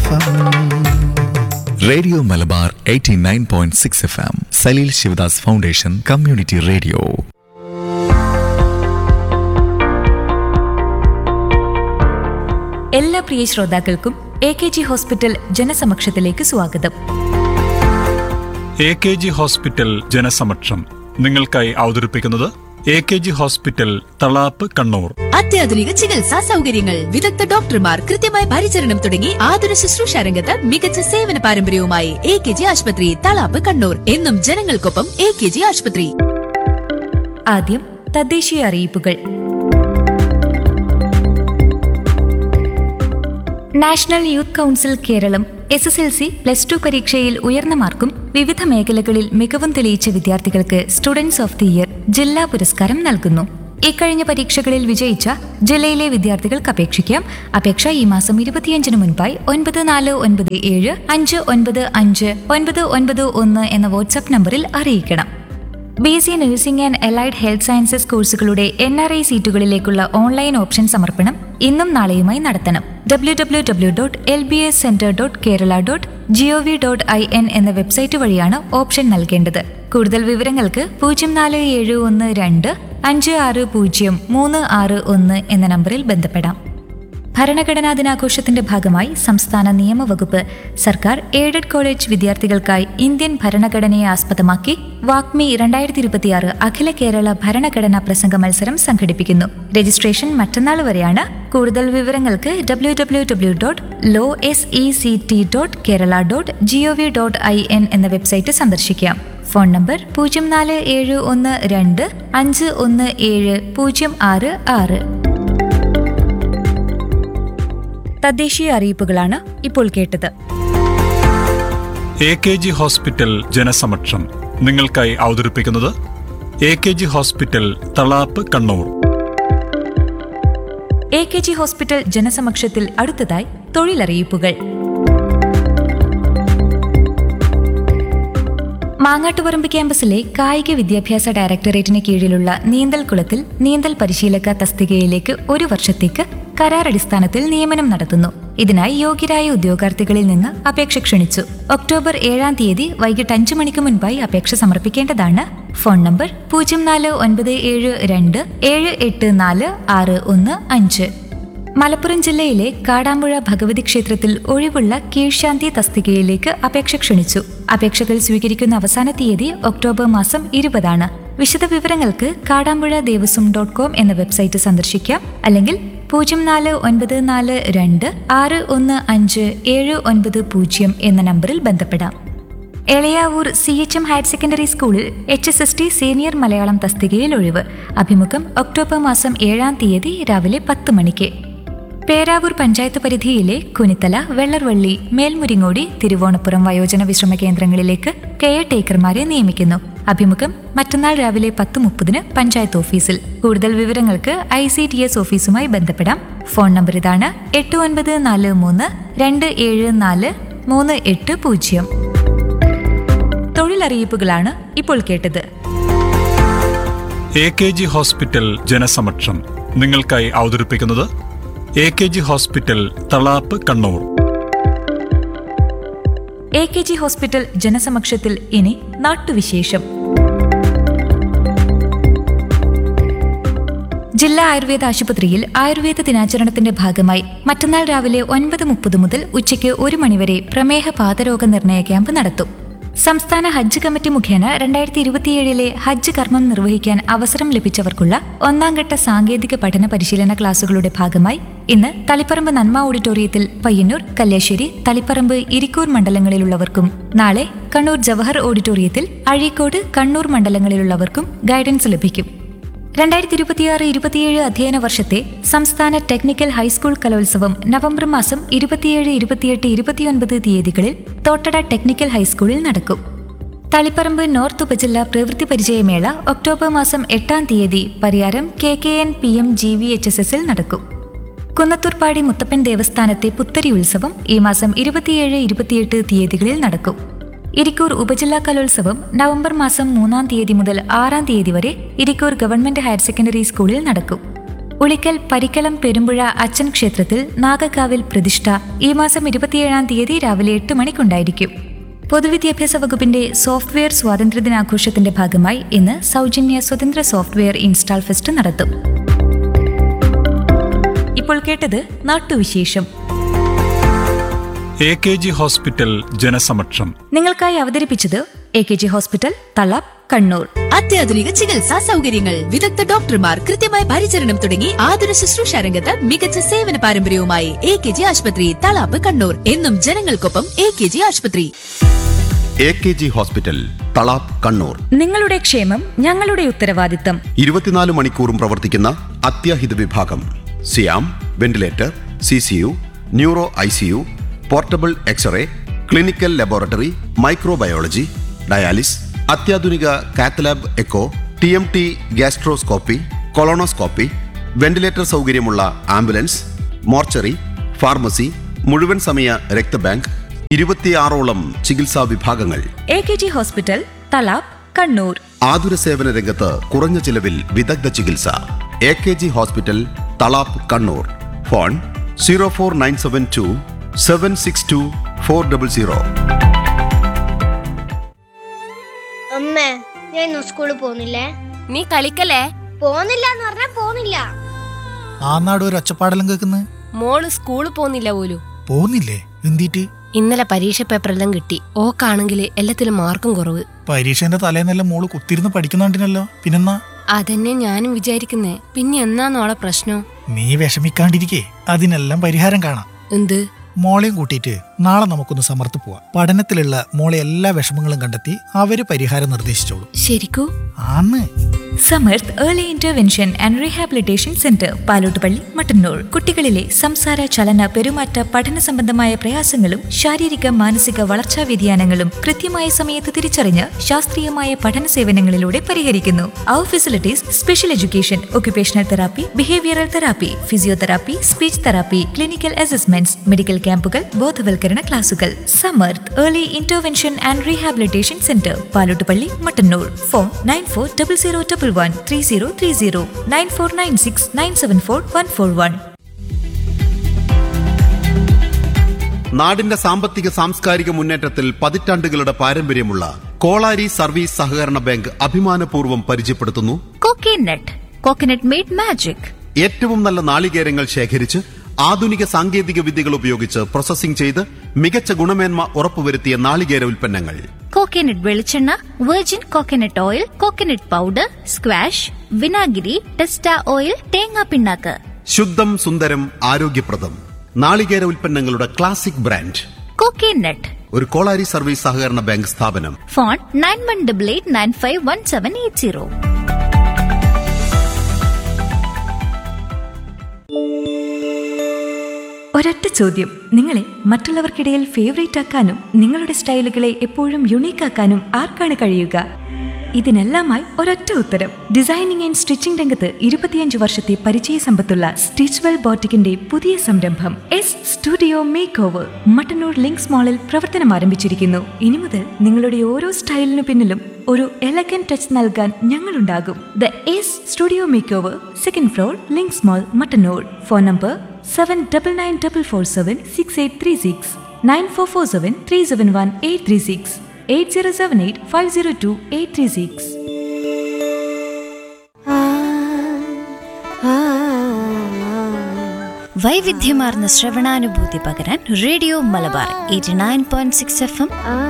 M radio Malabar 89.6 point six F M Saleel Shivadas foundation community radio എല്ലാ പ്രിയ ശ്രോതാക്കൾക്കും എ കെ ജി ഹോസ്പിറ്റൽ ജനസമക്ഷത്തിലേക്ക് സ്വാഗതം എ കെ ജി ഹോസ്പിറ്റൽ ജനസമക്ഷം നിങ്ങൾക്കായി അവതരിപ്പിക്കുന്നത് A K G hospital Thalap Kannur അത്യാധുനിക ചികിത്സാ സൗകര്യങ്ങൾ വിദഗ്ധ ഡോക്ടർമാർ കൃത്യമായ പരിചരണം തുടങ്ങി ആതുര ശുശ്രൂഷ രംഗത്ത് മികച്ച സേവന പാരമ്പര്യവുമായി എ കെ ജി ആശുപത്രി തളാപ്പ് കണ്ണൂർ എന്നും ജനങ്ങൾക്കൊപ്പം എ കെ ജി ആശുപത്രി ആദ്യം തദ്ദേശീയ അറിയിപ്പുകൾ national youth council Keralam S S L C plus two പരീക്ഷയിൽ ഉയർന്ന മാർക്കും വിവിധ മേഖലകളിൽ മികവും തെളിയിച്ച വിദ്യാർത്ഥികൾക്ക് സ്റ്റുഡൻസ് ഓഫ് ദി ഇയർ ജില്ലാ പുരസ്കാരം നൽകുന്നു ഇക്കഴിഞ്ഞ പരീക്ഷകളിൽ വിജയിച്ച ജില്ലയിലെ വിദ്യാർത്ഥികൾക്ക് അപേക്ഷിക്കാം അപേക്ഷ ഈ മാസം ഇരുപത്തിയഞ്ചിന് മുൻപായി ഒൻപത് നാല് ഒൻപത് ഏഴ് അഞ്ച് ഒൻപത് അഞ്ച് ഒൻപത് ഒൻപത് ഒന്ന് എന്ന വാട്സ്ആപ്പ് നമ്പറിൽ അറിയിക്കണം B S C nursing and allied health sciences കോഴ്സുകളുടെ എൻ ആർ ഐ സീറ്റുകളിലേക്കുള്ള ഓൺലൈൻ ഓപ്ഷൻ സമർപ്പണം ഇന്നും നാളെയുമായി നടത്തണം W W W dot L B S centre dot Kerala dot G O V dot I N എന്ന വെബ്സൈറ്റ് വഴിയാണ് ഓപ്ഷൻ നൽകേണ്ടത് കൂടുതൽ വിവരങ്ങൾക്ക് പൂജ്യം നാല് ഏഴ് ഒന്ന് രണ്ട് അഞ്ച് ആറ് പൂജ്യം മൂന്ന് ആറ് ഒന്ന് എന്ന നമ്പറിൽ ബന്ധപ്പെടാം ഭരണഘടനാ ദിനാഘോഷത്തിന്റെ ഭാഗമായി സംസ്ഥാന നിയമവകുപ്പ് സർക്കാർ എയ്ഡഡ് കോളേജ് വിദ്യാർത്ഥികൾക്കായി ഇന്ത്യൻ ഭരണഘടനയെ ആസ്പദമാക്കി വാക്മി രണ്ടായിരത്തി ഇരുപത്തിയാറ് അഖില കേരള ഭരണഘടനാ പ്രസംഗ മത്സരം സംഘടിപ്പിക്കുന്നു രജിസ്ട്രേഷൻ മറ്റന്നാൾ വരെയാണ് കൂടുതൽ വിവരങ്ങൾക്ക് W W W dot law S E C T dot Kerala dot G O V dot I N എന്ന വെബ്സൈറ്റ് സന്ദർശിക്കാം ഫോൺ നമ്പർ പൂജ്യം നാല് ഏഴ് ഒന്ന് രണ്ട് അഞ്ച് ഒന്ന് ഏഴ് പൂജ്യം ആറ് ആറ് തദ്ദേശീയ അറിയിപ്പുകളാണ് ഇപ്പോൾ കേട്ടത് എ കെ ജി ഹോസ്പിറ്റൽ ജനസമക്ഷം നിങ്ങൾക്കായി അവതരിപ്പിക്കുന്നത് A K G hospital Thalap Kannur A K G hospital ജനസമക്ഷത്തിൽ അടുത്തതായി തൊഴിലറിയിപ്പുകൾ മാങ്ങാട്ടുപറമ്പ് ക്യാമ്പസിലെ കായിക വിദ്യാഭ്യാസ ഡയറക്ടറേറ്റിന് കീഴിലുള്ള നീന്തൽ കുളത്തിൽ നീന്തൽ പരിശീലക തസ്തികയിലേക്ക് ഒരു വർഷത്തേക്ക് കരാറടിസ്ഥാനത്തിൽ നിയമനം നടത്തുന്നു ഇതിനായി യോഗ്യരായ ഉദ്യോഗാർത്ഥികളിൽ നിന്ന് അപേക്ഷ ക്ഷണിച്ചു ഒക്ടോബർ ഏഴാം തീയതി വൈകിട്ട് അഞ്ചു മണിക്ക് മുൻപായി അപേക്ഷ സമർപ്പിക്കേണ്ടതാണ് ഫോൺ നമ്പർ പൂജ്യം നാല് ഒൻപത് ഏഴ് രണ്ട് ഏഴ് എട്ട് നാല് ആറ് ഒന്ന് അഞ്ച് മലപ്പുറം ജില്ലയിലെ കാടാമ്പുഴ ഭഗവതി ക്ഷേത്രത്തിൽ ഒഴിവുള്ള കീഴ്ശാന്തി തസ്തികയിലേക്ക് അപേക്ഷ ക്ഷണിച്ചു അപേക്ഷകൾ സ്വീകരിക്കുന്ന അവസാന തീയതി ഒക്ടോബർ മാസം ഇരുപതാണ് വിശദവിവരങ്ങൾക്ക് കാടാമ്പുഴ ദേവസ്വം ഡോട്ട് കോം എന്ന വെബ്സൈറ്റ് സന്ദർശിക്കാം അല്ലെങ്കിൽ പൂജ്യം നാല് ഒൻപത് നാല് രണ്ട് ആറ് ഒന്ന് അഞ്ച് ഏഴ് ഒൻപത് പൂജ്യം എന്ന നമ്പറിൽ ബന്ധപ്പെടാം Elayavoor C H M higher secondary സ്കൂളിൽ H S S T senior Malayalam തസ്തികയിൽ ഒഴിവ് അഭിമുഖം ഒക്ടോബർ മാസം ഏഴാം തീയതി രാവിലെ പത്ത് മണിക്ക് പേരാവൂർ പഞ്ചായത്ത് പരിധിയിലെ കുനിത്തല വെള്ളർവള്ളി മേൽമുരിങ്ങോടി തിരുവോണപ്പുറം വയോജന വിശ്രമ കേന്ദ്രങ്ങളിലേക്ക് കെയർ ടേക്കർമാരെ നിയമിക്കുന്നു അഭിമുഖം മറ്റന്നാൾ രാവിലെ പത്ത് മുപ്പതിന് പഞ്ചായത്ത് ഓഫീസിൽ കൂടുതൽ വിവരങ്ങൾക്ക് ഐ സി ടി എസ് ഓഫീസുമായി ബന്ധപ്പെടാം ഫോൺ നമ്പർ ഇതാണ് എട്ട് ഒൻപത് നാല് മൂന്ന് രണ്ട് ഏഴ് നാല് മൂന്ന് എട്ട് പൂജ്യം തൊഴിലറിയിപ്പുകളാണ് ഇപ്പോൾ കേട്ടത് എ കെ ജി ഹോസ്പിറ്റൽ ജനസമക്ഷം നിങ്ങൾക്കായി അവതരിപ്പിക്കുന്നത് A K G hospital Thalap Kannur A K G hospital ജനസമക്ഷത്തിൽ ഇനി നാട്ടുവിശേഷം ജില്ലാ ആയുർവേദ ആശുപത്രിയിൽ ആയുർവേദ ദിനാചരണത്തിന്റെ ഭാഗമായി മറ്റന്നാൾ രാവിലെ ഒൻപത് മുപ്പത് മുതൽ ഉച്ചയ്ക്ക് ഒരു മണിവരെ പ്രമേഹ പാതരോഗ നിർണയ ക്യാമ്പ് നടത്തും സംസ്ഥാന ഹജ്ജ് കമ്മിറ്റി മുഖേന രണ്ടായിരത്തി ഇരുപത്തിയേഴിലെ ഹജ്ജ് കർമ്മം നിർവഹിക്കാൻ അവസരം ലഭിച്ചവർക്കുള്ള ഒന്നാംഘട്ട സാങ്കേതിക പഠന പരിശീലന ക്ലാസുകളുടെ ഭാഗമായി ഇന്ന് തളിപ്പറമ്പ് നന്മ ഓഡിറ്റോറിയത്തിൽ പയ്യന്നൂർ കല്യാശ്ശേരി തളിപ്പറമ്പ് ഇരിക്കൂർ മണ്ഡലങ്ങളിലുള്ളവർക്കും നാളെ കണ്ണൂർ ജവഹർ ഓഡിറ്റോറിയത്തിൽ അഴീക്കോട് കണ്ണൂർ മണ്ഡലങ്ങളിലുള്ളവർക്കും ഗൈഡൻസ് ലഭിക്കും രണ്ടായിരത്തി ഇരുപത്തിയാറ് ഇരുപത്തിയേഴ് അധ്യയന വർഷത്തെ സംസ്ഥാന ടെക്നിക്കൽ ഹൈസ്കൂൾ കലോത്സവം നവംബർ മാസം ഇരുപത്തിയേഴ് ഇരുപത്തിയെട്ട് ഇരുപത്തിയൊൻപത് തീയതികളിൽ തോട്ടട ടെക്നിക്കൽ ഹൈസ്കൂളിൽ നടക്കും തളിപ്പറമ്പ് നോർത്ത് ഉപജില്ല പ്രവൃത്തി പരിചയമേള ഒക്ടോബർ മാസം എട്ടാം തീയതി Pariyaram K K N P M G V H S എസിൽ നടക്കും കുന്നത്തൂർപ്പാടി മുത്തപ്പൻ ദേവസ്ഥാനത്തെ പുത്തരി ഉത്സവം ഈ മാസം ഇരുപത്തിയേഴ് ഇരുപത്തിയെട്ട് തീയതികളിൽ നടക്കും ഇരിക്കൂർ ഉപജില്ലാ കലോത്സവം നവംബർ മാസം മൂന്നാം തീയതി മുതൽ ആറാം തീയതി വരെ ഇരിക്കൂർ ഗവൺമെന്റ് ഹയർ സെക്കൻഡറി സ്കൂളിൽ നടക്കും ഉളിക്കൽ പരിക്കളം പെരുമ്പുഴ അച്ഛൻ ക്ഷേത്രത്തിൽ നാഗക്കാവിൽ പ്രതിഷ്ഠ ഈ മാസം ഇരുപത്തിയേഴാം തീയതി രാവിലെ എട്ട് മണിക്കുണ്ടായിരിക്കും പൊതുവിദ്യാഭ്യാസ വകുപ്പിന്റെ സോഫ്റ്റ്വെയർ സ്വാതന്ത്ര്യദിനാഘോഷത്തിന്റെ ഭാഗമായി ഇന്ന് സൗജന്യ സ്വതന്ത്ര സോഫ്റ്റ്വെയർ ഇൻസ്റ്റാൾ ഫെസ്റ്റ് നടത്തും ഇപ്പോൾ കേട്ടത് നാട്ടുവിശേഷം എ കെ ജി ഹോസ്പിറ്റൽ ജനസമക്ഷം നിങ്ങൾക്കായി അവതരിപ്പിച്ചത് A K G hospital Thalap Kannur അത്യാധുനിക ചികിത്സാ സൗകര്യങ്ങൾ വിദഗ്ധ ഡോക്ടർമാർ കൃത്യമായ പരിചരണം തുടങ്ങി ആതുര ശുശ്രൂഷ രംഗത്ത് മികച്ച സേവന പാരമ്പര്യവുമായി എ കെ ജി ആശുപത്രി തളാപ്പ് കണ്ണൂർ എന്നും ജനങ്ങൾക്കൊപ്പം എ കെ ജി ആശുപത്രി A K G hospital Thalap Kannur നിങ്ങളുടെ ക്ഷേമം ഞങ്ങളുടെ ഉത്തരവാദിത്തം ഇരുപത്തിനാല് മണിക്കൂറും പ്രവർത്തിക്കുന്ന അത്യാഹിത വിഭാഗം സിയാം ventilator C C U neuro I C U portable x-ray clinical laboratory microbiology dialysis അത്യാധുനിക cath lab echo T M T gastroscopy colonoscopy ventilator സൗകര്യമുള്ള ആംബുലൻസ് മോർച്ചറി ഫാർമസി മുഴുവൻ സമയ രക്തബാങ്ക് ഇരുപത്തിയാറോളം ചികിത്സാ വിഭാഗങ്ങൾ A K G hospital Thalap Kannur ആതുര സേവന രംഗത്ത് കുറഞ്ഞ ചിലവിൽ വിദഗ്ധ ചികിത്സ A K G hospital Thalap Kannur phone zero four nine seven two seven six two four double zero അമ്മേ ഞാൻ ഇന്ന് സ്കൂളിൽ പോകുന്നില്ലേ നീ കളിക്കല്ലേ പോകുന്നില്ല എന്ന് പറഞ്ഞാ പോകുന്നില്ല ആ നാട് ഒരു ഒച്ചപ്പാടെല്ലാം കേൾക്കുന്നത് മോള് സ്കൂളിൽ പോന്നില്ല പോലും പോകുന്നില്ലേ എന്തിട്ട് ഇന്നലെ പരീക്ഷ പേപ്പറെല്ലാം കിട്ടി ഓക്കാണെങ്കിൽ എല്ലാത്തിലും മാർക്കും കുറവ് പരീക്ഷേന്റെ തലേന്നെല്ലാം മോള് കുത്തിരുന്ന് പഠിക്കുന്നുണ്ടിനല്ലോ പിന്നെന്നാ അതന്നെ ഞാനും വിചാരിക്കുന്നേ പിന്നെ എന്നാന്നോളെ പ്രശ്നം നീ വിഷമിക്കാണ്ടിരിക്കേ അതിനെല്ലാം പരിഹാരം കാണാം എന്ത് മോളെയും കൂട്ടിയിട്ട് നാളെ നമുക്കൊന്ന് സമർത്ത് പോവാം പഠനത്തിലുള്ള മോളെ എല്ലാ വിഷമങ്ങളും കണ്ടെത്തി അവര് പരിഹാരം നിർദ്ദേശിച്ചോളൂ ശരിക്കൂ ആന്ന് Samarth early intervention and rehabilitation centre Palottupalli Mattannur കുട്ടികളിലെ സംസാര ചലന പെരുമാറ്റ പഠന സംബന്ധമായ പ്രയാസങ്ങളും ശാരീരിക മാനസിക വളർച്ചാ വ്യതിയാനങ്ങളും കൃത്യമായ സമയത്ത് തിരിച്ചറിഞ്ഞ് ശാസ്ത്രീയമായ പഠന സേവനങ്ങളിലൂടെ പരിഹരിക്കുന്നു അവർ facilities special education occupational therapy behavioural therapy physiotherapy speech therapy clinical assessments medical ക്യാമ്പുകൾ ബോധവൽക്കരണ ക്ലാസുകൾ Samarth early intervention and rehabilitation centre Palottupalli Mattannur phone nine four double zero double one three zero three zero nine four nine six nine seven four one four one നാടിന്റെ സാമ്പത്തിക സാംസ്കാരിക മുന്നേറ്റത്തിൽ പതിറ്റാണ്ടുകളുടെ പാരമ്പര്യമുള്ള Kolari service സഹകരണ ബാങ്ക് അഭിമാനപൂർവ്വം പരിചയപ്പെടുത്തുന്നു കോക്കേനട്ട് കോക്കനട്ട് മെയ്ഡ് മാജിക് ഏറ്റവും നല്ല നാളികേരങ്ങൾ ശേഖരിച്ച് ആധുനിക സാങ്കേതിക വിദ്യകൾ ഉപയോഗിച്ച് പ്രോസസ്സിംഗ് ചെയ്ത് മികച്ച ഗുണമേന്മ ഉറപ്പുവരുത്തിയ നാളികേര ഉൽപ്പന്നങ്ങൾ കോക്കനട്ട് വെളിച്ചെണ്ണ virgin coconut oil coconut powder squash വിനാഗിരി ടെസ്റ്റ ഓയിൽ തേങ്ങാ പിണ്ണാക്ക് ശുദ്ധം സുന്ദരം ആരോഗ്യപ്രദം നാളികേര ഉൽപ്പന്നങ്ങളുടെ ക്ലാസിക് ബ്രാൻഡ് കോക്കനട്ട് ഒരു കോളാരി സർവീസ് സഹകരണ ബാങ്ക് സ്ഥാപനം phone nine one double eight nine five one seven eight zero ഒരൊറ്റ ചോദ്യം നിങ്ങളെ മറ്റുള്ളവർക്കിടയിൽ ഫേവറേറ്റ് ആക്കാനും നിങ്ങളുടെ സ്റ്റൈലുകളെ എപ്പോഴും യുണീക്ക് ആക്കാനും ആർക്കാണ് കഴിയുക ഇതിനെല്ലാമായി ഒരൊറ്റ ഉത്തരം ഡിസൈനിങ് ആൻഡ് സ്റ്റിച്ചിംഗ് രംഗത്ത് ഇരുപത്തിയഞ്ച് വർഷത്തെ പരിചയ സമ്പത്തുള്ള സ്റ്റിച്ച്വെൽ ബോട്ടിക്കിന്റെ പുതിയ സംരംഭം S studio makeover Mattannur Links മാളിൽ പ്രവർത്തനം ആരംഭിച്ചിരിക്കുന്നു ഇനി മുതൽ നിങ്ങളുടെ ഓരോ സ്റ്റൈലിനു പിന്നിലും ഒരു എലഗൻ ടച്ച് നൽകാൻ ഞങ്ങളുണ്ടാകും the S studio makeover second floor Links mall Mattannur phone number seven double nine double four seven six eight three six nine four four seven three seven one eight three six eight zero seven eight five zero two eight three six വൈവിധ്യമാർന്ന ശ്രവണാനുഭൂതി പകരാൻ radio Malabar eighty nine point six F M